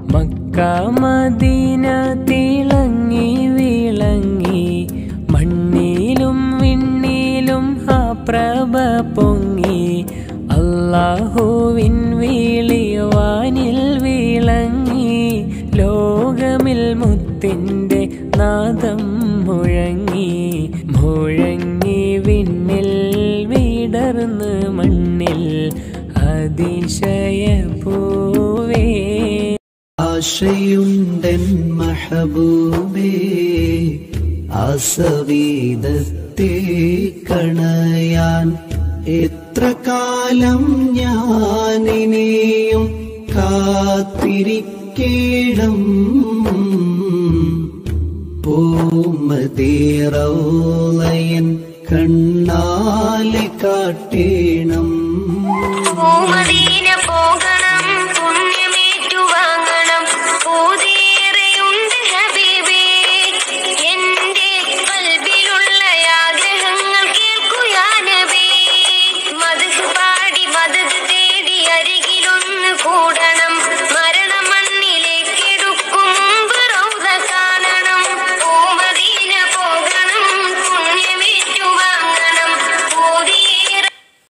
Mecca Medina തിളങ്ങി വിളങ്ങി മണ്ണിലും വിണ്ണിലും ആ പ്രഭ പൊങ്ങി അല്ലാഹുവിൻ വിളിവാനിൽ വിളങ്ങി ലോകമിൽ മുത്തിൻ്റെ നാദം മുഴങ്ങി മുഴങ്ങി വിണ്ണിൽ വിടർന്ന് മണ്ണിൽ അതിശയ പൂവേ ആശയുണ്ടൻ മഹബൂബേ ആസവീതത്തെ കണയാൻ എത്ര കാലം ഞാനിനെയും കാത്തിരിക്കേണം പൂമതീറോളയൻ കണ്ണാലെ കാട്ടേണം പൂമതി